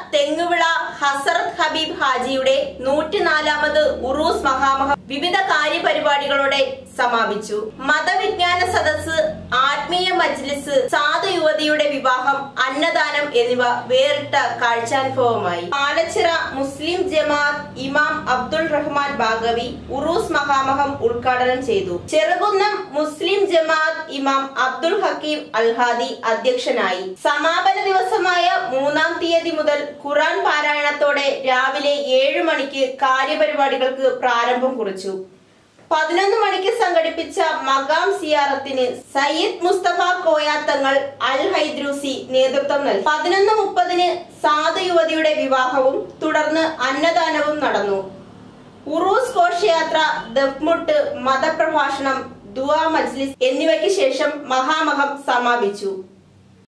തെങ്ങുവിള ഹസറത്ത് ഹബീബ് ഹാജിയുടെ നൂറ്റിനാലാമത് ഉറൂസ് മഹാമഹ വിവിധ കാര്യപരിപാടികളോടെ സമാപിച്ചു മതവിജ്ഞാന സദസ്സ് ആത്മീയ മജ്ലിസ് സാധു യുവതിയുടെ വിവാഹം അന്നദാനം എന്നിവ വേറിട്ട കാഴ്ചാനുഭവമായി പാലച്ചിറ മുസ്ലിം ജമാഅത്ത് ഇമാം അബ്ദുൾ റഹ്മാൻ ബാഗവി ഉറൂസ് മഹാമഹം ഉദ്ഘാടനം ചെയ്തു ചെറുകുന്നം മുസ്ലിം ജമാഅത്ത് ഇമാം അബ്ദുൾ ഹക്കീം അൽഹാദി അധ്യക്ഷനായി സമാപന ദിവസമായ മൂന്നാം തീയതി മുതൽ ഖുറാൻ പാരായണത്തോടെ രാവിലെ ഏഴ് മണിക്ക് കാര്യപരിപാടികൾക്ക് പ്രാരംഭം കുറിച്ചു പതിനൊന്ന് മണിക്ക് സംഘടിപ്പിച്ച മകാം സിയാറത്തിന് സയ്യിദ് മുസ്തഫ കോയാത്തങ്ങൾ അൽ ഹൈദ്രൂസി നേതൃത്വം നൽകി പതിനൊന്ന് മുപ്പതിന് സാധു യുവതിയുടെ വിവാഹവും തുടർന്ന് അന്നദാനവും നടന്നു ഉറൂസ് ഘോഷയാത്ര ദഫ്മുട്ട് മതപ്രഭാഷണം ദുആ മജ്ലിസ് എന്നിവയ്ക്ക് ശേഷം മഹാമഹം സമാപിച്ചു